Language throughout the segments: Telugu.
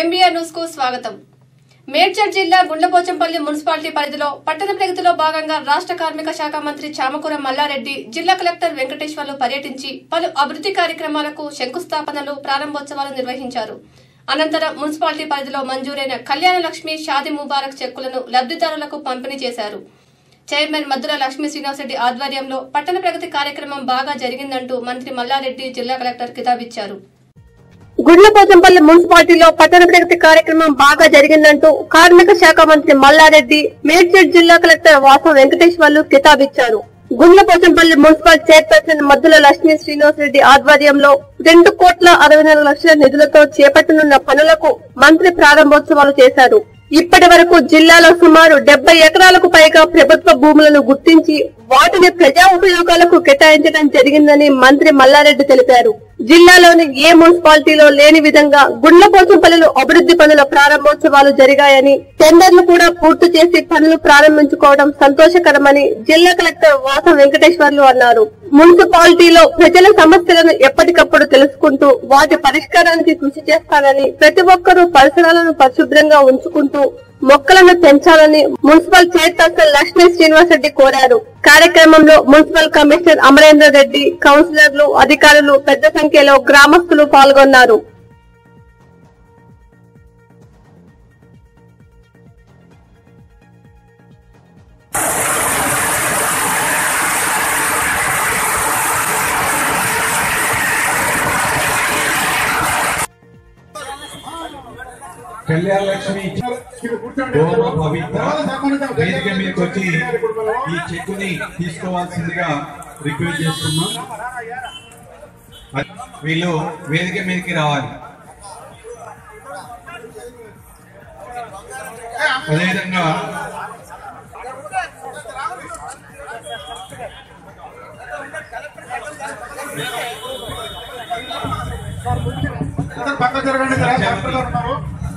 ఎంబీఆర్ న్యూస్ కు స్వాగతం మేడ్చల్ జిల్లా గుండ్లపోచంపల్లి మున్సిపాలిటీ పరిధిలో పట్టణ ప్రగతిలో భాగంగా రాష్ట్ర కార్మిక శాఖ మంత్రి చామకూర మల్లారెడ్డి జిల్లా కలెక్టర్ వెంకటేశ్వర్లు పర్యటించి పలు అభివృద్ధి కార్యక్రమాలకు శంకుస్థాపనలు ప్రారంభోత్సవాలు నిర్వహించారు అనంతరం మున్సిపాలిటీ పరిధిలో మంజూరైన కళ్యాణ లక్ష్మి షాది ముబారక్ చెక్కులను లబ్ధిదారులకు పంపిణీ చేశారు చైర్మన్ మధుర లక్ష్మీ శ్రీనివాసరెడ్డి ఆధ్వర్యంలో పట్టణ ప్రగతి కార్యక్రమం బాగా జరిగిందంటూ మంత్రి మల్లారెడ్డి జిల్లా కలెక్టర్ కితాబిచ్చారు గుండ్లపోచంపల్లి మున్సిపాలిటీలో పట్టణ ప్రగతి కార్యక్రమం బాగా జరిగిందంటూ కార్మిక శాఖ మంత్రి మల్లారెడ్డి మేడ్చల్ జిల్లా కలెక్టర్ వాసం వెంకటేశ్వర్లు కితాబిచ్చారు గుండ్లపోచంపల్లి మున్సిపల్ చైర్పర్సన్ మద్దుల లక్ష్మీ శ్రీనివాసరెడ్డి ఆధ్వర్యంలో రెండు కోట్ల అరవై నాలుగు లక్షల నిధులతో చేపట్టనున్న పనులకు మంత్రి ప్రారంభోత్సవాలు చేశారు ఇప్పటి వరకు జిల్లాలో సుమారు డెబ్బై ఎకరాలకు పైగా ప్రభుత్వ భూములను గుర్తించి వాటిని ప్రజా ఉపయోగాలకు కేటాయించడం జరిగిందని మంత్రి మల్లారెడ్డి తెలిపారు జిల్లాలోని ఏ మున్సిపాలిటీలో లేని విధంగా గుండ్లపోచంపల్లిలో అభివృద్ధి పనుల ప్రారంభోత్సవాలు జరిగాయని టెండర్లు కూడా పూర్తి చేసి పనులు ప్రారంభించుకోవడం సంతోషకరమని జిల్లా కలెక్టర్ వాసం వెంకటేశ్వర్లు అన్నారు మున్సిపాలిటీలో ప్రజల సమస్యలను ఎప్పటికప్పుడు తెలుసుకుంటూ వాటి పరిష్కారానికి కృషి చేస్తానని ప్రతి ఒక్కరూ పరిసరాలను పరిశుభ్రంగా ఉంచుకుంటూ మొక్కలను పెంచాలని మున్సిపల్ చైర్పర్సన్ లక్ష్మీ శ్రీనివాసరెడ్డి కోరారు కార్యక్రమంలో మున్సిపల్ కమిషనర్ అమరేందర్ రెడ్డి కౌన్సిలర్లు అధికారులు పెద్ద సంఖ్యలో గ్రామస్తులు పాల్గొన్నారు కళ్యాణ లక్ష్మి గోమ పవిత్ర వేదిక మీదకి వచ్చి ఈ చెక్కుని తీసుకోవాల్సిందిగా రిక్వెస్ట్ చేస్తున్నాం వీళ్ళు వేదిక మీదకి రావాలి అదేవిధంగా అందరు పక్క జరగండి జరా, డాక్టర్లు ఉన్నారు.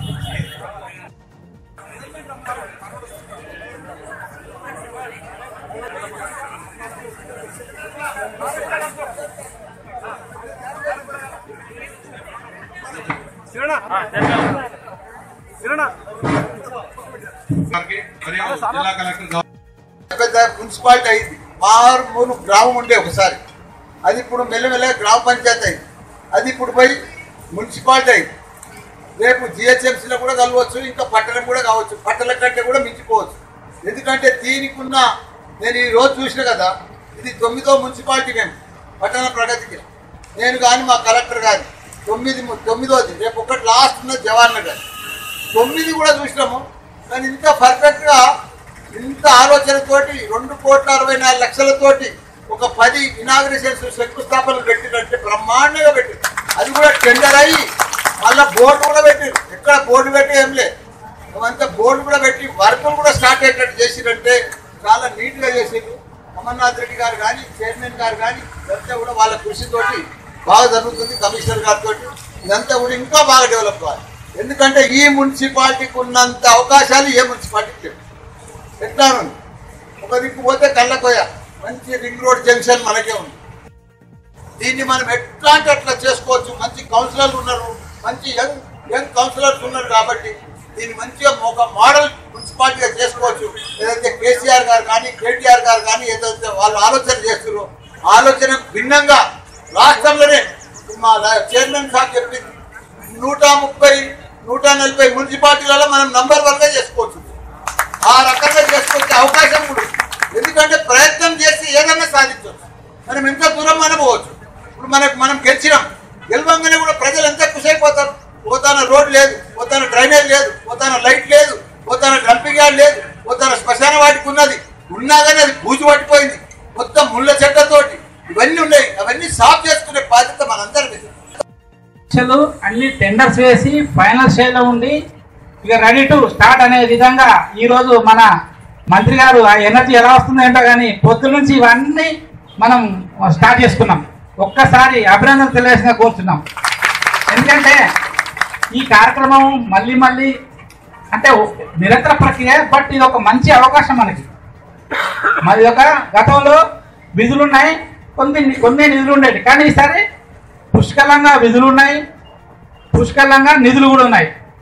మరియు జిల్లా కలెక్టర్ గౌరవ పెద్ద మున్సిపాలిటీ అయింది మారుమూలు గ్రామం ఉండే ఒకసారి అది ఇప్పుడు మెల్లమెల్ల గ్రామ పంచాయతీ అయింది అది ఇప్పుడు పోయి మున్సిపాలిటీ అయింది రేపు జిహెచ్ఎంసీలో కూడా కలవచ్చు ఇంకా పట్టణం కూడా కావచ్చు పట్టణం కంటే కూడా మించిపోవచ్చు ఎందుకంటే దీనికి ఉన్న నేను ఈ రోజు చూసిన కదా ఇది తొమ్మిదో మున్సిపాలిటీ మేము పట్టణ ప్రగతికి నేను కానీ మా కలెక్టర్ కానీ తొమ్మిది ము- తొమ్మిదోది రేపు ఒకటి లాస్ట్ ఉన్నది జవహర్ నగర్ తొమ్మిది కూడా చూసినాము కానీ ఇంత పర్ఫెక్ట్గా ఇంత ఆలోచనతోటి రెండు కోట్ల అరవై నాలుగు లక్షలతోటి ఒక పది ఇనాగ్రేషన్స్ శంకుస్థాపనలు పెట్టినట్టే బ్రహ్మాండంగా పెట్టారు అది కూడా టెండర్ అయ్యి మళ్ళీ బోర్డు కూడా పెట్టారు ఎక్కడ బోర్డు పెట్టి ఏం లేదు అవంతా బోర్డు కూడా పెట్టి వర్కులు కూడా స్టార్ట్ అయ్యేటట్టు చేసిరంటే చాలా నీట్గా చేసిండ్రు అమర్నాథ్ రెడ్డి గారు కానీ చైర్మన్ గారు కానీ ఇదంతా కూడా వాళ్ళ కృషితోటి బాగా జరుగుతుంది కమిషనర్ గారితో ఇదంతా కూడా ఇంకా బాగా డెవలప్ కావాలి ఎందుకంటే ఈ మున్సిపాలిటీకి ఉన్నంత అవకాశాలు ఏ మున్సిపాలిటీకి లేవు ఎట్లా ఉంది ఒక దిక్కు పోతే కళ్ళకోయ మంచి రింగ్ రోడ్ జంక్షన్ మనకే ఉంది దీన్ని మనం ఎట్లా అంటే అట్లా చేసుకోవచ్చు మంచి కౌన్సిలర్లు ఉన్నారు మంచి యంగ్ యంగ్ కౌన్సిలర్స్ ఉన్నారు కాబట్టి దీన్ని మంచిగా ఒక మోడల్ మున్సిపాలిటీగా చేసుకోవచ్చు ఏదైతే కేసీఆర్ గారు కానీ కేటీఆర్ గారు కానీ ఏదైతే వాళ్ళు ఆలోచన చేస్తున్నారో ఆలోచన భిన్నంగా రాష్ట్రంలోనే మా చైర్మన్ సార్ చెప్పింది నూట ముప్పై నూట నలభై మున్సిపాలిటీలలో మనం నంబర్ వన్ గా చేసుకోవచ్చు ఆ రకంగా చేసుకొచ్చే అవకాశం కూడా ఉంది. ఎందుకంటే ప్రయత్నం చేసి ఏదైనా సాధించవచ్చు మనం ఎంత దూరం మనం పోవచ్చు ఇప్పుడు మనకు మనం గెలిచినాం గెలవంగానే కూడా ప్రజలు ఎంత ఖుషి అయిపోతారు పోతాన రోడ్ లేదు పోతాన డ్రైనేజ్ లేదు పోతాన లైట్ లేదు పోతాన డంపింగ్ యార్డ్ లేదు పోతాన శ్మశాన వాటికి ఉన్నది ఉన్నా కానీ అది బూజు పట్టిపోయింది మొత్తం ముళ్ళ చెట్టతోటి ఇవన్నీ ఉన్నాయి అవన్నీ సాఫ్ చేసుకునే బాధ్యత మనందరి మీద పరీక్షలు అన్ని టెండర్స్ వేసి ఫైనల్ స్టేజ్ లో ఉండి ఇక రెడీ టు స్టార్ట్ అనే విధంగా ఈ రోజు మన మంత్రి గారు ఆ ఎనర్జీ ఎలా వస్తుందో ఏంటో కానీ పొద్దు నుంచి ఇవన్నీ మనం స్టార్ట్ చేసుకున్నాం ఒక్కసారి అభినందన తెలియజేసిన కోరుతున్నాం ఎందుకంటే ఈ కార్యక్రమం మళ్ళీ మళ్ళీ అంటే నిరంతర ప్రక్రియ బట్ ఇది ఒక మంచి అవకాశం మనకి మరి ఒక గతంలో విధులు ఉన్నాయి కొన్ని కొన్ని నిధులు ఉండేవి కానీ ఈసారి పుష్కలంగా విధులు ఉన్నాయి పుష్కలంగా నిధులు కూడా ఉన్నాయి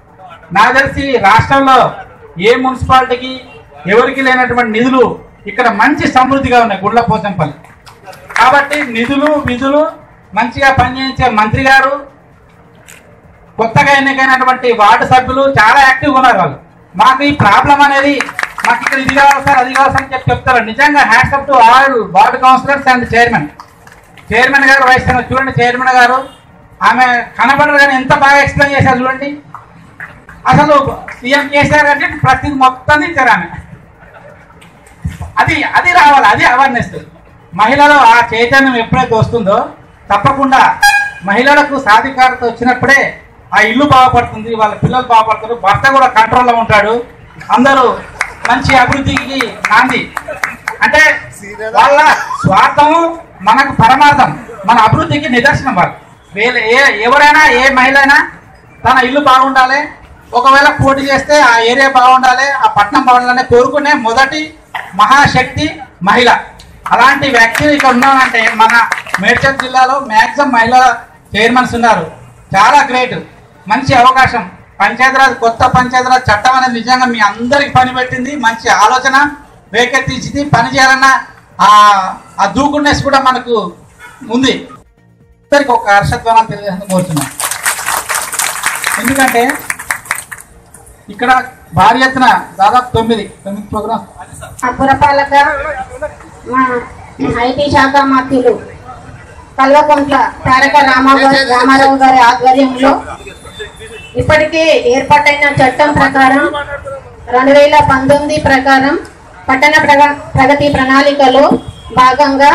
నాకు తెలిసి రాష్ట్రంలో ఏ మున్సిపాలిటీకి ఎవరికి లేనటువంటి నిధులు ఇక్కడ మంచి సమృద్ధిగా ఉన్నాయి గుడ్ల పోచంపల్లి కాబట్టి నిధులు విధులు మంచిగా పనిచేయించే మంత్రి గారు కొత్తగా ఎన్నికైనటువంటి వార్డు సభ్యులు చాలా యాక్టివ్గా ఉన్నారు వాళ్ళు మాకు ఈ ప్రాబ్లం అనేది మాకు ఇక్కడ ఇది కావాలి సార్ అది కావాలి సార్ అని చెప్పి చెప్తారు నిజంగా hats off to all ward councillors and chairman chairman గారు వైస్ చైర్మన్ చూడండి చైర్మన్ గారు ఆమె కనబడరు కానీ ఎంత బాగా ఎక్స్ప్లెయిన్ చేశారు చూడండి అసలు సీఎం కేసీఆర్ గారికి ప్రతి మొత్తం ఇచ్చారు ఆమె అది అది రావాలి అది అవేర్నెస్ మహిళలు ఆ చైతన్యం ఎప్పుడైతే వస్తుందో తప్పకుండా మహిళలకు సాధికారత వచ్చినప్పుడే ఆ ఇల్లు బాగుపడుతుంది వాళ్ళ పిల్లలు బాగుపడతారు భర్త కూడా కంట్రోల్లో ఉంటాడు అందరూ మంచి అభివృద్ధికి నాంది అంటే వాళ్ళ స్వార్థము మనకు పరమార్థం మన అభివృద్ధికి నిదర్శనం వాళ్ళు వీళ్ళ ఏ ఎవరైనా ఏ మహిళ అయినా తన ఇల్లు బాగుండాలి ఒకవేళ పోటీ చేస్తే ఆ ఏరియా బాగుండాలి ఆ పట్టణం బాగుండాలని కోరుకునే మొదటి మహాశక్తి మహిళ అలాంటి వ్యక్తి ఇక్కడ ఉన్నామంటే మన మేడ్చల్ జిల్లాలో మ్యాక్సిమం మహిళా చైర్మన్స్ ఉన్నారు చాలా గ్రేట్ మంచి అవకాశం పంచాయతీరాజ్ కొత్త పంచాయతీరాజ్ చట్టం అనేది నిజంగా మీ అందరికి పని పెట్టింది మంచి ఆలోచన వేకెత్తించింది పని చేయాలన్న ఆ ఆ దూకున్నెస్ కూడా మనకు ఉంది అందరికి ఒక హర్షధ్వానాలు తెలియజేసి కోరుతున్నాం ఎందుకంటే ఇక్కడ భారీ ఎత్తున దాదాపు తొమ్మిది తొమ్మిది ప్రోగ్రామ్ ఆ పురపాలక మా ఐటీ శాఖ మంత్రులు కల్వకుంట్ల తారక రామారావు రామారావు గారి ఆధ్వర్యంలో ఇప్పటికే ఏర్పాటైన చట్టం ప్రకారం రెండు వేల పంతొమ్మిది ప్రకారం పట్టణ ప్రగ- ప్రగతి ప్రణాళికలో భాగంగా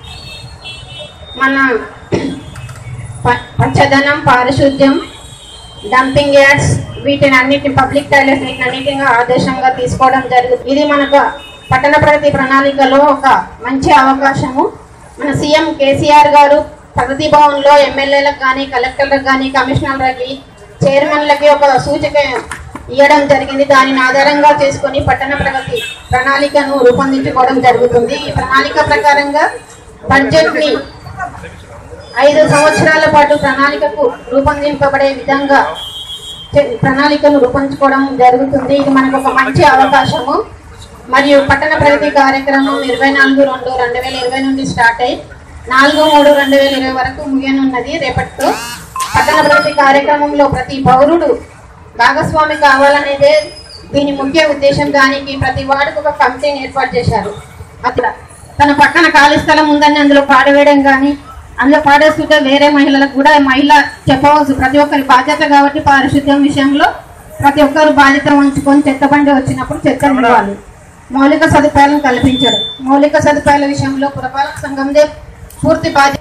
మన ప- పచ్చదనం పారిశుద్ధ్యం డంపింగ్ యార్డ్స్ వీటిని అన్నిటిని పబ్లిక్ టాయిలెట్స్ వీటిని అన్నిటిగా ఆదేశంగా తీసుకోవడం జరుగుతుంది ఇది మనకు పట్టణ ప్రగతి ప్రణాళికలో ఒక మంచి అవకాశము మన సీఎం కేసీఆర్ గారు ప్రగతి భవన్లో ఎమ్మెల్యేలకు కానీ కలెక్టర్లకు కానీ కమిషనర్లకి చైర్మన్లకి ఒక సూచిక ఇవ్వడం జరిగింది దానిని ఆధారంగా చేసుకొని పట్టణ ప్రగతి ప్రణాళికను రూపొందించుకోవడం జరుగుతుంది ఈ ప్రణాళిక ప్రకారంగా బడ్జెట్ని ఐదు సంవత్సరాల పాటు ప్రణాళికకు రూపొందింపబడే విధంగా చే- ప్రణాళికను రూపొందించుకోవడం జరుగుతుంది ఇది మనకు ఒక మంచి అవకాశము మరియు పట్టణ ప్రగతి కార్యక్రమం ఇరవై నాలుగు రెండు రెండు వేల ఇరవై నుండి స్టార్ట్ అయ్యి నాలుగు మూడు రెండు వేల ఇరవై వరకు ముగియనున్నది రేపటితో పట్టణ ప్రగతి కార్యక్రమంలో ప్రతి పౌరుడు భాగస్వామి కావాలనేదే దీని ముఖ్య ఉద్దేశం దానికి ప్రతి వార్డుకు ఒక కమిటీని ఏర్పాటు చేశారు అట్లా తన పక్కన ఖాళీ స్థలం ఉందని అందులో పాడవేయడం కానీ అందులో పాడేస్తుంటే వేరే మహిళలకు కూడా మహిళ చెప్పవచ్చు ప్రతి ఒక్కరి బాధ్యత కాబట్టి పారిశుద్ధ్యం విషయంలో ప్రతి ఒక్కరు బాధ్యత ఉంచుకొని చెత్త బండి వచ్చినప్పుడు చెత్తను ఇవ్వాలి మౌలిక సదుపాయాలను కల్పించడం మౌలిక సదుపాయాల విషయంలో పురపాలక సంఘందే పూర్తి బాధ్యత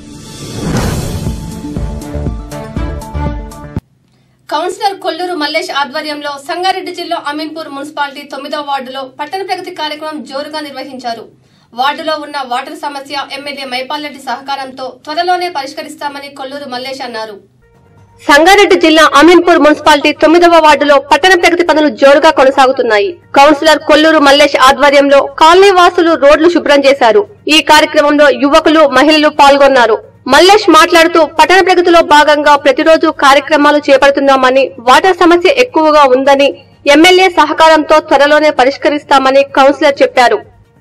కౌన్సిలర్ కొల్లూరు మల్లేష్ ఆధ్వర్యంలో సంగారెడ్డి జిల్లా అమీన్పూర్ మున్సిపాలిటీ తొమ్మిదో వార్డులో పట్టణ ప్రగతి కార్యక్రమం జోరుగా నిర్వహించారు వార్డులో ఉన్న వాటర్ సమస్య ఎమ్మెల్యే మైపాల్రెడ్డి సహకారంతో త్వరలోనే పరిష్కరిస్తామని కొల్లూరు మల్లేష్ అన్నారు సంగారెడ్డి జిల్లా అమీన్పూర్ మున్సిపాలిటీ తొమ్మిదవ వార్డులో పట్టణ ప్రగతి పనులు జోరుగా కొనసాగుతున్నాయి కౌన్సిలర్ కొల్లూరు మల్లేష్ ఆధ్వర్యంలో కాలనీ వాసులు రోడ్లు శుభ్రం చేశారు ఈ కార్యక్రమంలో యువకులు మహిళలు పాల్గొన్నారు మల్లేష్ మాట్లాడుతూ పట్టణ ప్రగతిలో భాగంగా ప్రతిరోజు కార్యక్రమాలు చేపడుతున్నామని వాటర్ సమస్య ఎక్కువగా ఉందని ఎమ్మెల్యే సహకారంతో త్వరలోనే పరిష్కరిస్తామని కౌన్సిలర్ చెప్పారు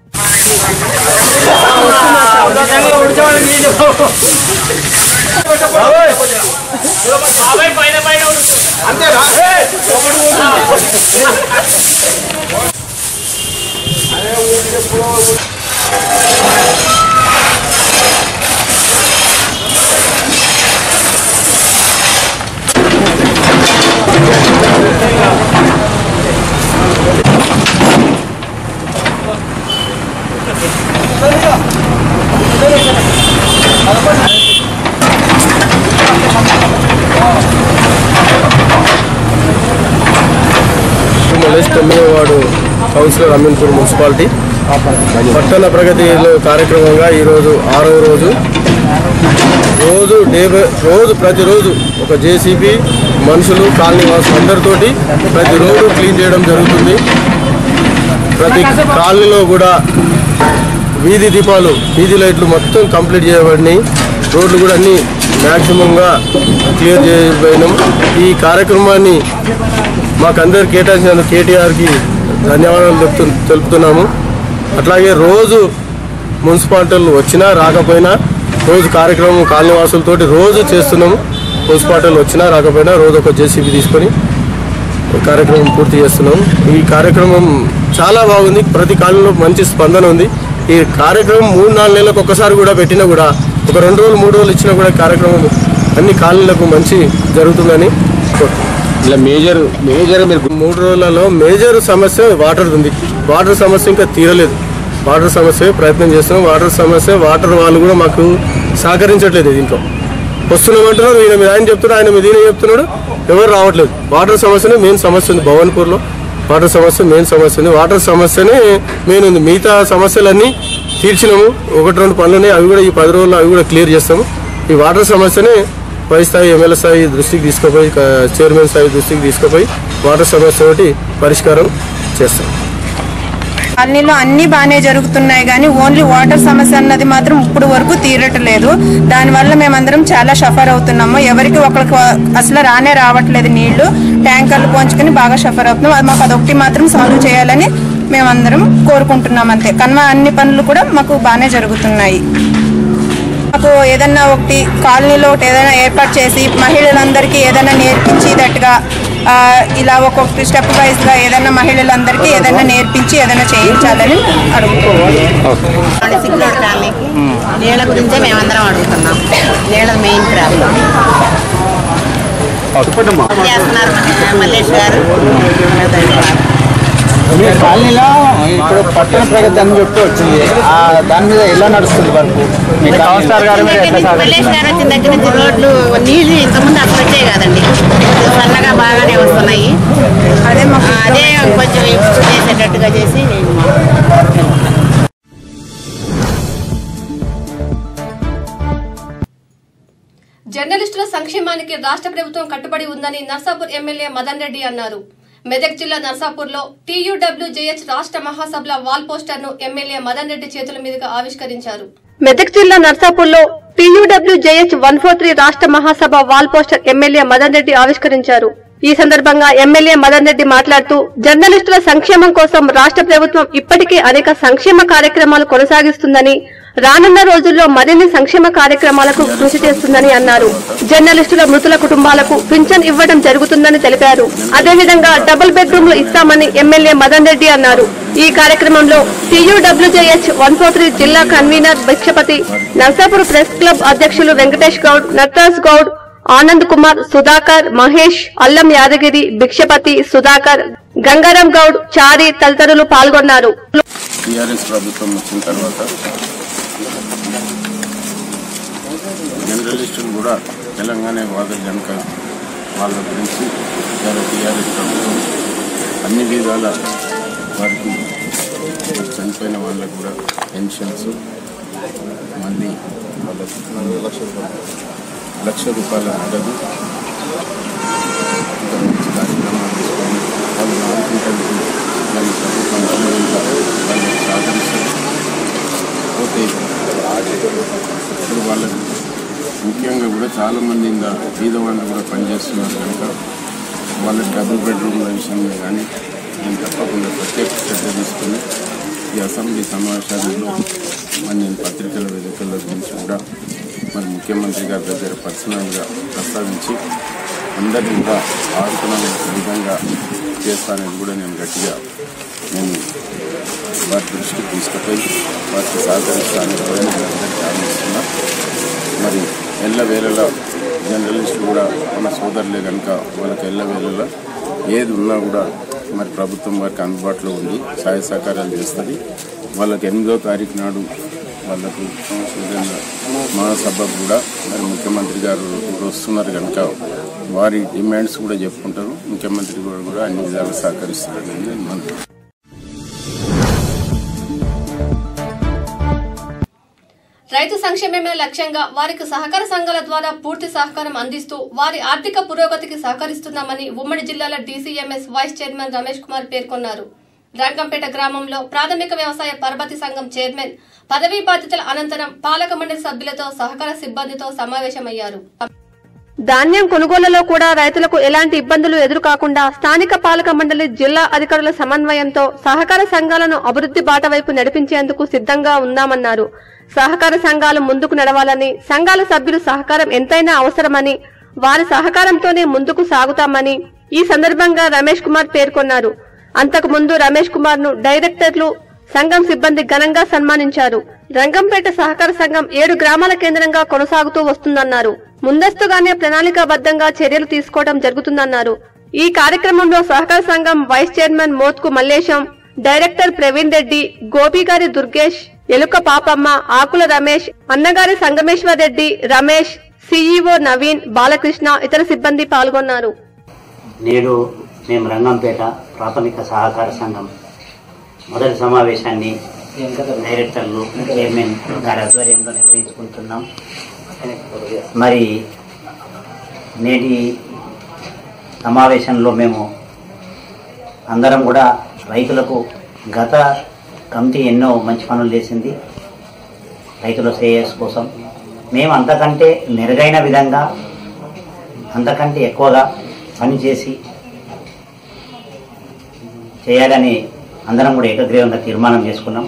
మలేష్ తొమ్మిదో వార్డు కౌన్సిలర్ అమీన్పూర్ మున్సిపాలిటీ పట్టణ ప్రగతిలో కార్యక్రమంగా ఈరోజు ఆరవ రోజు రోజు డే బై రోజు ప్రతిరోజు ఒక జేసీబీ మనుషులు కాలనీ వాసులు అందరితోటి ప్రతిరోజు క్లీన్ చేయడం జరుగుతుంది ప్రతి కాలనీలో కూడా వీధి దీపాలు వీధి లైట్లు మొత్తం కంప్లీట్ చేయబడినాయి రోడ్లు కూడా అన్ని మ్యాక్సిమంగా క్లియర్ చేయబడినాం ఈ కార్యక్రమాన్ని మాకందరు కేటాయించినందుకు కేటీఆర్కి ధన్యవాదాలు తెలుపుతు తెలుపుతున్నాము అట్లాగే రోజు మున్సిపాలిటీలు వచ్చినా రాకపోయినా రోజు కార్యక్రమం కాలనీవాసులతోటి రోజు చేస్తున్నాము మున్సిపాలిటీలు వచ్చినా రాకపోయినా రోజు ఒక జేసీబీ తీసుకొని కార్యక్రమం పూర్తి చేస్తున్నాం ఈ కార్యక్రమం చాలా బాగుంది ప్రతి కాలంలో మంచి స్పందన ఉంది ఈ కార్యక్రమం మూడు నాలుగు నెలలకు ఒక్కసారి కూడా పెట్టినా కూడా ఒక రెండు రోజులు మూడు రోజులు ఇచ్చినా కూడా కార్యక్రమం అన్ని కాలనీలకు మంచి జరుగుతుందని కోరుతున్నాం. ఇలా మేజర్ మేజర్ మీరు మూడు రోజులలో మేజర్ సమస్య వాటర్ ఉంది వాటర్ సమస్య ఇంకా తీరలేదు వాటర్ సమస్య ప్రయత్నం చేస్తున్నాం వాటర్ సమస్య వాటర్ వాళ్ళు కూడా మాకు సహకరించట్లేదు దీంట్లో వస్తున్నామంటున్నారు ఈయన మీద ఆయన చెప్తున్నాడు ఆయన మీద ఈయన చెప్తున్నాడు ఎవరు రావట్లేదు వాటర్ సమస్యనే మెయిన్ సమస్య ఉంది భవన్పూర్లో వాటర్ సమస్య మెయిన్ సమస్య ఉంది వాటర్ సమస్యనే మెయిన్ ఉంది మిగతా సమస్యలన్నీ తీర్చినాము ఒకటి రెండు పనులు ఉన్నాయి అవి కూడా ఈ పది రోజుల్లో అవి కూడా క్లియర్ చేస్తాము ఈ వాటర్ సమస్యనే పై స్థాయి ఎమ్మెల్యే స్థాయి దృష్టికి తీసుకుపోయి క- చైర్మన్ స్థాయి దృష్టికి తీసుకుపోయి వాటర్ సమస్య ఒకటి పరిష్కారం చేస్తాం కాలనీలో అన్ని బాగానే జరుగుతున్నాయి కానీ ఓన్లీ వాటర్ సమస్య అన్నది మాత్రం ఇప్పుడు వరకు తీరట్లేదు దానివల్ల మేమందరం చాలా సఫర్ అవుతున్నాము ఎవరికి ఒకరికి అసలు రానే రావట్లేదు నీళ్లు ట్యాంకర్లు పోంచుకొని బాగా సఫర్ అవుతున్నాం అది మాకు అదొకటి మాత్రం సాల్వ్ చేయాలని మేమందరం కోరుకుంటున్నాం అంతే కనుమ అన్ని పనులు కూడా మాకు బాగానే జరుగుతున్నాయి మాకు ఏదన్నా ఒకటి కాలనీలో ఒకటి ఏదైనా ఏర్పాటు చేసి మహిళలందరికీ ఏదైనా నేర్పించేటట్టుగా ఆ, ఇలా ఒక్కొక్కటి స్టెప్ వైజ్గా ఏదైనా మహిళలందరికీ ఏదైనా నేర్పించి ఏదైనా చేయించాలని అడుగుతున్నాం సిగ్గులోడ్ కాలనీకి నీళ్ళ గురించే మేమందరం అడుగుతున్నాం నీళ్ళ మెయిన్ ప్రాబ్లం చేస్తున్నారు మన మల్లేష్ గారు మీ కాలనీలో ఇప్పుడు పట్టణ ప్రగతి అని చెప్పి వచ్చింది ఆ దాని మీద ఎలా నడుస్తుంది వర్క్ మీ కౌన్సిలర్ గారు మీరు ఎట్లా మల్లేష్ సాధిస్తారు గారు వచ్చిన దగ్గర నుంచి రోడ్లు నీళ్లు ఇంతకుముందు అసలు వచ్చాయి కదండి సన్నగా బాగానే వస్తున్నాయి అదే మాకు ఆ, అదే కొంచెం ఇంప్రూవ్ చేసేటట్టుగా చేసి జర్నలిస్టుల సంక్షేమానికి రాష్ట్ర ప్రభుత్వం కట్టుబడి ఉందని నర్సాపూర్ ఎమ్మెల్యే మదన్ రెడ్డి అన్నారు మెదక్ జిల్లా నర్సాపూర్లో టీయూడబ్ల్యూజేహెచ్ రాష్ట్ర మహాసభల వాల్ పోస్టర్ ను ఎమ్మెల్యే మదన్ రెడ్డి చేతుల మీదుగా ఆవిష్కరించారు మెదక్ జిల్లా నర్సాపూర్లో టీయూడబ్ల్యూజేహెచ్ వన్ ఫోర్ త్రీ రాష్ట్ర మహాసభ wall poster MLA Madan Reddy ఆవిష్కరించారు ఈ సందర్భంగా ఎమ్మెల్యే మదన్ రెడ్డి మాట్లాడుతూ జర్నలిస్టుల సంక్షేమం కోసం రాష్ట్ర ప్రభుత్వం ఇప్పటికే అనేక సంక్షేమ కార్యక్రమాలు కొనసాగిస్తుందని రానున్న రోజుల్లో మరిన్ని సంక్షేమ కార్యక్రమాలకు కృషి చేస్తుందని అన్నారు జర్నలిస్టుల మృతుల కుటుంబాలకు పింఛన్ ఇవ్వడం జరుగుతుందని తెలిపారు అదేవిధంగా డబుల్ బెడ్రూమ్లు ఇస్తామని ఎమ్మెల్యే మదన్ రెడ్డి అన్నారు ఈ కార్యక్రమంలో టీయూడబ్ల్యూజేహెచ్ వన్ ఫోర్ త్రీ జిల్లా convener Bhikshapathi Narsapur press club అధ్యక్షులు వెంకటేష్ గౌడ్ నట్రాజ్ గౌడ్ ఆనంద్ కుమార్ సుధాకర్ మహేష్ అల్లం యాదగిరి భిక్షపతి సుధాకర్ గంగారాం గౌడ్ చారి తదితరులు పాల్గొన్నారు టీఆర్ఎస్ ప్రభుత్వం వచ్చిన తర్వాత జర్నలిస్టులు కూడా తెలంగాణ వాదులు కనుక వాళ్ళ గురించి ఇవాళ టీఆర్ఎస్ ప్రభుత్వం అన్ని విధాల వారికి చనిపోయిన వాళ్ళకు కూడా పెన్షన్స్ మళ్ళీ వాళ్ళకు లక్ష రూపాయలు లక్ష రూపాయల నగదు ఇంకా మంచి కార్యక్రమాలు తీసుకొని వాళ్ళు ఆడుకుంటానికి మరి ప్రభుత్వం గవర్నమెంట్ వాళ్ళకి సహకరిస్తారు పోతే ఇప్పుడు వాళ్ళకి ముఖ్యంగా కూడా చాలామంది ఇంకా బీదవాళ్ళు కూడా పనిచేస్తున్నారు కనుక వాళ్ళకి డబుల్ బెడ్రూమ్ల విషయంలో కానీ నేను తప్పకుండా ప్రత్యేక శ్రద్ధ తీసుకుని ఈ అసెంబ్లీ సమావేశాలలో మరి నేను పత్రికల వేదికల గురించి కూడా మరి ముఖ్యమంత్రి గారి దగ్గర పర్సనల్గా ప్రస్తావించి అందరినీ కూడా ఆదుకునే విధంగా చేస్తానని కూడా నేను గట్టిగా నేను వారి దృష్టికి తీసుకుపోయి వారికి సహకరిస్తానని కూడా నేను అందరికీ ఆలోచిస్తున్నా మరి ఎల్ల వేళలా జర్నలిస్టులు కూడా మన సోదరులే కనుక వాళ్ళకి ఎల్ల వేళలా ఏది ఉన్నా కూడా మరి ప్రభుత్వం వారికి అందుబాటులో ఉంది సహాయ సహకారాలు చేస్తుంది వాళ్ళకి ఎనిమిదో తారీఖు నాడు వాళ్ళకు ఏదైనా మహాసభకు కూడా మరి ముఖ్యమంత్రి గారు ఇప్పుడు వస్తున్నారు కనుక వారి డిమాండ్స్ కూడా చెప్పుకుంటారు ముఖ్యమంత్రి గారు కూడా అన్ని విధాలు సహకరిస్తారని నేను నమ్ముతున్నాను. రైతు సంక్షేమమే లక్ష్యంగా వారికి సహకార సంఘాల ద్వారా పూర్తి సహకారం అందిస్తూ వారి ఆర్థిక పురోగతికి సహకరిస్తున్నామని ఉమ్మడి జిల్లాల DCMS vice chairman Ramesh Kumar పేర్కొన్నారు రంగంపేట గ్రామంలో ప్రాథమిక వ్యవసాయ పరపతి సంఘం చైర్మన్ పదవీ బాధ్యతల అనంతరం పాలక మండలి సభ్యులతో సహకార సిబ్బందితో సమావేశమయ్యారు ధాన్యం కొనుగోలులో కూడా రైతులకు ఎలాంటి ఇబ్బందులు ఎదురుకాకుండా స్థానిక పాలక మండలి జిల్లా అధికారుల సమన్వయంతో సహకార సంఘాలను అభివృద్ధి బాట వైపు నడిపించేందుకు సిద్ధంగా ఉన్నామన్నారు సహకార సంఘాలు ముందుకు నడవాలని సంఘాల సభ్యులు సహకారం ఎంతైనా అవసరమని వారి సహకారంతోనే ముందుకు సాగుతామని ఈ సందర్భంగా రమేష్ కుమార్ పేర్కొన్నారు అంతకు ముందు రమేష్ కుమార్ ను డైరెక్టర్లు సంఘం సిబ్బంది ఘనంగా సన్మానించారు రంగంపేట సహకార సంఘం ఏడు గ్రామాల కేంద్రంగా కొనసాగుతూ వస్తుందన్నారు ముందస్తుగానే ప్రణాళికాబద్ధంగా చర్యలు తీసుకోవడం జరుగుతుందన్నారు ఈ కార్యక్రమంలో సహకార సంఘం vice chairman Mothku Mallesham director Praveen Reddy Gopigari Durgesh Eluka Papamma Akula Ramesh Annagari Sangameshwar Reddy Ramesh CEO Naveen Balakrishna ఇతర సిబ్బంది పాల్గొన్నారు నేడు మేము రంగంపేట ప్రాథమిక సహకార సంఘం మొదటి సమావేశాన్ని డైరెక్టర్లు చైర్మన్ గారి ఆధ్వర్యంలో నిర్వహించుకుంటున్నాం మరి నేటి సమావేశంలో మేము అందరం కూడా రైతులకు గత కమిటీ ఎన్నో మంచి పనులు చేసింది రైతుల శ్రేయస్ కోసం మేము అంతకంటే మెరుగైన విధంగా అంతకంటే ఎక్కువగా పనిచేసి చేయాలని అందరం కూడా ఏకగ్రీవంగా తీర్మానం చేసుకున్నాం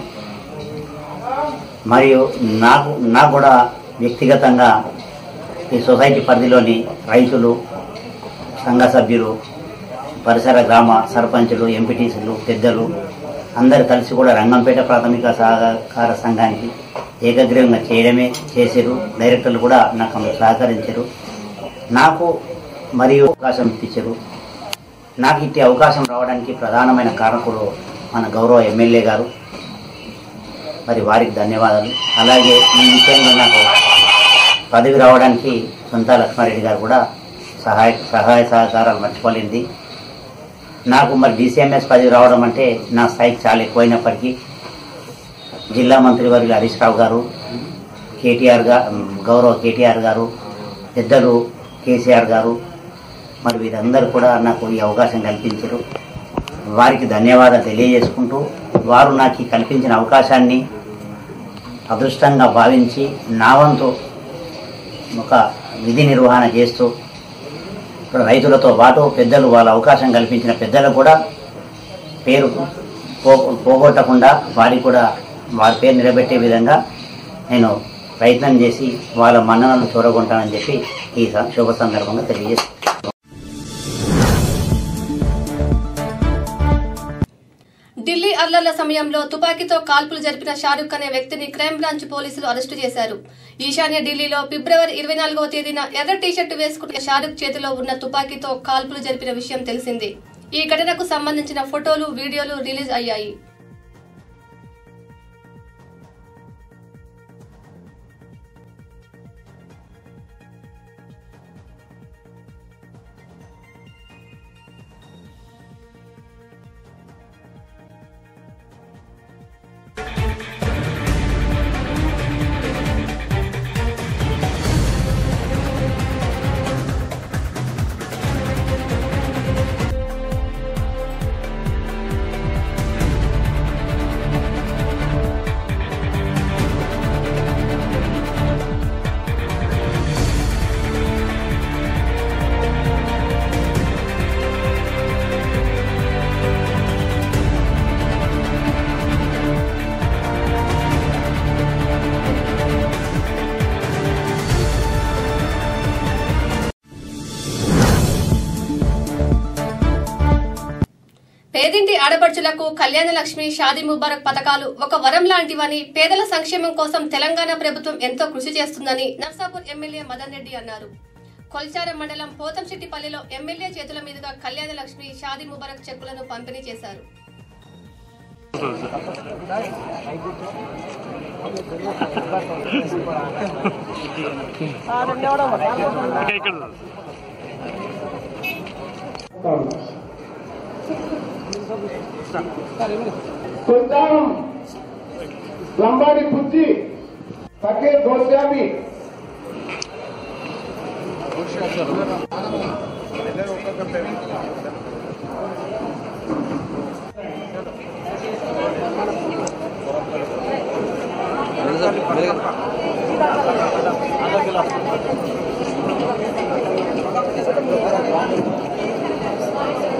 మరియు నాకు నాకు కూడా వ్యక్తిగతంగా ఈ సొసైటీ పరిధిలోని రైతులు సంఘ సభ్యులు పరిసర గ్రామ సర్పంచులు ఎంపీటీసీలు పెద్దలు అందరు కలిసి కూడా రంగంపేట ప్రాథమిక సహకార సంఘానికి ఏకగ్రీవంగా చేయడమే చేశారు డైరెక్టర్లు కూడా నాకు సహకరించారు నాకు మరియు అవకాశం ఇప్పించారు నాకు ఇట్టి అవకాశం రావడానికి ప్రధానమైన కారకుడు మన గౌరవ ఎమ్మెల్యే గారు మరి వారికి ధన్యవాదాలు అలాగే ఈ విషయంలో నాకు పదవి రావడానికి సొంత లక్ష్మారెడ్డి గారు కూడా సహాయ సహాయ సహకారాలు మర్చిపోలేంది నాకు మరి డీసీఎంఎస్ పదవి రావడం అంటే నా స్థాయికి చాలా ఎక్కువైనప్పటికీ జిల్లా మంత్రి వర్యులు హరీష్ రావు గారు కేటీఆర్ గా గౌరవ కేటీఆర్ గారు పెద్దలు కేసీఆర్ గారు మరి వీరందరూ కూడా నాకు ఈ అవకాశం కల్పించారు వారికి ధన్యవాదాలు తెలియజేసుకుంటూ వారు నాకు ఈ కల్పించిన అవకాశాన్ని అదృష్టంగా భావించి నా వంతు ఒక విధి నిర్వహణ చేస్తూ ఇప్పుడు రైతులతో పాటు పెద్దలు వాళ్ళ అవకాశం కల్పించిన పెద్దలకు కూడా పేరు పో- పోగొట్టకుండా వారికి కూడా వారి పేరు నిలబెట్టే విధంగా నేను ప్రయత్నం చేసి వాళ్ళ మన్ననలు చూరగొంటానని చెప్పి ఈ స- శుభ సందర్భంగా తెలియజేస్తాను ఢిల్లీ అల్లర్ల సమయంలో తుపాకీతో కాల్పులు జరిపిన షారుఖ్ అనే వ్యక్తిని క్రైమ్ బ్రాంచ్ పోలీసులు అరెస్టు చేశారు ఈశాన్య ఢిల్లీలో ఫిబ్రవరి ఇరవై నాలుగవ తేదీన ఎర్ర టీషర్టు వేసుకున్న షారుఖ్ చేతిలో ఉన్న తుపాకీతో కాల్పులు జరిపిన విషయం తెలిసిందే ఈ ఘటనకు సంబంధించిన ఫోటోలు వీడియోలు రిలీజ్ అయ్యాయి పేదింటి ఆడపడుచులకు కళ్యాణ లక్ష్మి షాదీ ముబారక్ పథకాలు ఒక వరం లాంటివని పేదల సంక్షేమం కోసం తెలంగాణ ప్రభుత్వం ఎంతో కృషి చేస్తుందని నర్సాపూర్ ఎమ్మెల్యే మదన్ రెడ్డి అన్నారు కొల్చారం మండలం పోతంశెట్టిపల్లిలో ఎమ్మెల్యే చేతుల మీదుగా కళ్యాణ లక్ష్మి షాదీ ముబారక్ చెక్కులను పంపిణీ చేశారు కొంచెం లంబాడి కుర్చీ తగ్గే దోశామి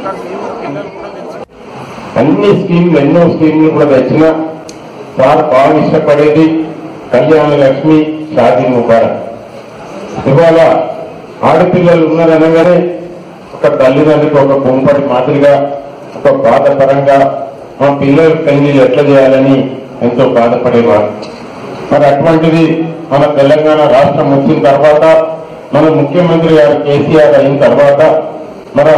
అన్ని స్కీమ్లు ఎన్నో స్కీమ్లు కూడా తెచ్చిన సార్ బాగా ఇష్టపడేది కళ్యాణ లక్ష్మి షాదీ ముబారక్ ఇవాళ ఆడపిల్లలు ఉన్నారనగానే ఒక తల్లిదండ్రులకు ఒక కుంపటి మాదిరిగా ఒక బాధపరంగా మా పిల్లల పెళ్లిళ్ళు ఎట్లా చేయాలని ఎంతో బాధపడేవారు మరి అటువంటిది మన తెలంగాణ రాష్ట్రం వచ్చిన తర్వాత మన ముఖ్యమంత్రి గారు కేసీఆర్ అయిన తర్వాత మన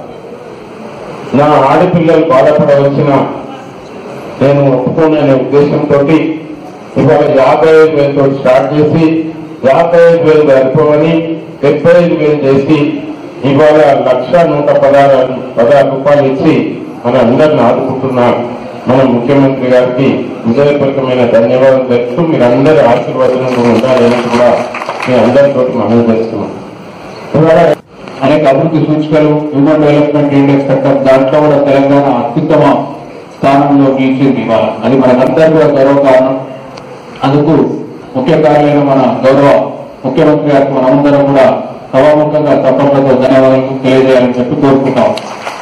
నా ఆడపిల్లలు బాధపడవలసిన నేను ఒప్పుకోననే ఉద్దేశంతో ఇవాళ యాభై ఐదు వేలతో స్టార్ట్ చేసి యాభై ఐదు వేలు సరిపోవని డెబ్బై ఐదు వేలు చేసి ఇవాళ లక్ష నూట పదహారు పదహారు రూపాయలు ఇచ్చి మన అందరిని ఆదుకుంటున్న మన ముఖ్యమంత్రి గారికి హృదయపూర్వకమైన ధన్యవాదాలు తెలుపుతూ మీరు అందరి ఆశీర్వాదంలో ఉండాలని కూడా మీ అందరితో మనం చేస్తున్నాం ఇవాళ అనేక అభివృద్ధి సూచికలు హ్యూమన్ డెవలప్మెంట్ ఇండెక్స్ చట్టం దాంట్లో కూడా తెలంగాణ అత్యుత్తమ స్థానంలో నిలిచింది ఇవాళ అది మనకందరికీ కూడా గౌరవ కారణం అందుకు ముఖ్య కారణమైన మన గౌరవ ముఖ్యమంత్రి గారికి మనమందరం కూడా సభాముఖంగా తప్పకుండా ధన్యవాదాలు తెలియజేయాలని చెప్పి కోరుకుంటాం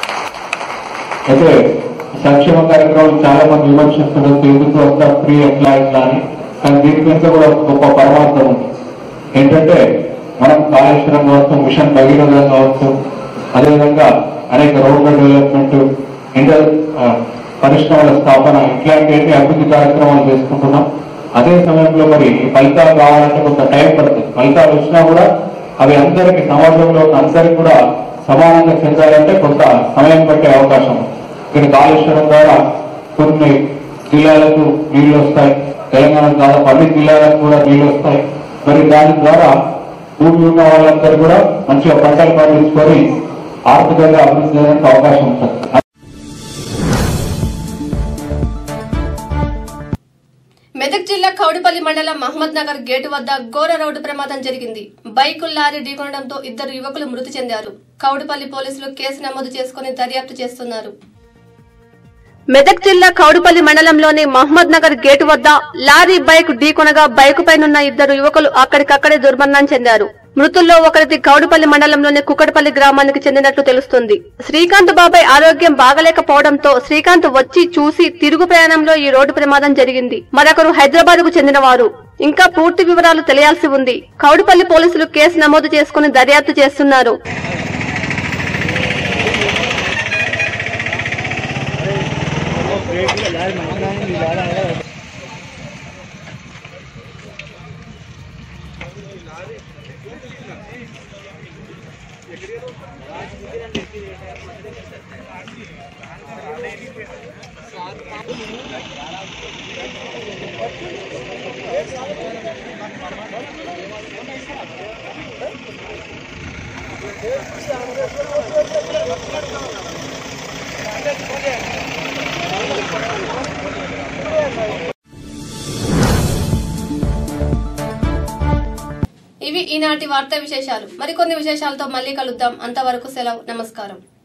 అయితే సంక్షేమ కార్యక్రమాలు చాలా మంది విమర్శిస్తున్నారు ఎందుకు వస్తా ఫ్రీ ఎట్లా ఎట్లా అని కానీ దీని వెనుక కూడా ఒక గొప్ప పరమార్థం ఉంది ఏంటంటే మనం కాళేశ్వరం కావచ్చు మిషన్ భగీరథ కావచ్చు అదేవిధంగా అనేక రోడ్ల డెవలప్మెంట్ ఇంటర్ ఆ, పరిశ్రమల స్థాపన ఇట్లాంటి అభివృద్ధి కార్యక్రమాలు చేసుకుంటున్నాం అదే సమయంలో మరి ఈ ఫలితాలు రావాలంటే కొంత టైం పడుతుంది ఫలితాలు వచ్చినా కూడా అవి అందరికీ సమాజంలో ఉన్న అందరికీ కూడా సమానంగా చెందాలంటే కొంత సమయం పట్టే అవకాశం ఉంది. ఇక్కడ కాళేశ్వరం ద్వారా కొన్ని జిల్లాలకు నీళ్లు వస్తాయి తెలంగాణ దాదాపు అన్ని జిల్లాలకు కూడా నీళ్లు వస్తాయి మరి దాని ద్వారా భూమి ఉన్న వాళ్ళందరూ కూడా మంచిగా పంటలు పండించుకొని ఆర్థికంగా అభివృద్ధి చేయడానికి అవకాశం ఉంటుంది మెదక్ జిల్లా కౌడిపల్లి మండలం మహమ్మద్ నగర్ గేటు వద్ద ఘోర రోడ్డు ప్రమాదం జరిగింది బైకు లారీ ఢీకొనడంతో ఇద్దరు యువకులు మృతి చెందారు కౌడిపల్లి పోలీసులు కేసు నమోదు చేసుకుని దర్యాప్తు చేస్తున్నారు మెదక్ జిల్లా కౌడుపల్లి మండలంలోని మహమ్మద్ నగర్ గేటు వద్ద లారీ బైక్ ఢీకొనగా బైకు పైనున్న ఇద్దరు యువకులు అక్కడికక్కడే దుర్మరణం చెందారు మృతుల్లో ఒకరిది కౌడుపల్లి మండలంలోని కుక్కటపల్లి గ్రామానికి చెందినట్లు తెలుస్తుంది శ్రీకాంత్ బాబాయ్ ఆరోగ్యం బాగలేకపోవడంతో శ్రీకాంత్ వచ్చి చూసి తిరుగు ప్రయాణంలో ఈ రోడ్డు ప్రమాదం జరిగింది మరొకరు హైదరాబాద్ కు చెందినవారు ఇంకా పూర్తి వివరాలు తెలియాల్సి ఉంది కౌడుపల్లి పోలీసులు కేసు నమోదు చేసుకుని దర్యాప్తు చేస్తున్నారు ఇవి ఈనాటి వార్తా విశేషాలు మరికొన్ని విశేషాలతో మళ్ళీ కలుద్దాం అంతవరకు సెలవు నమస్కారం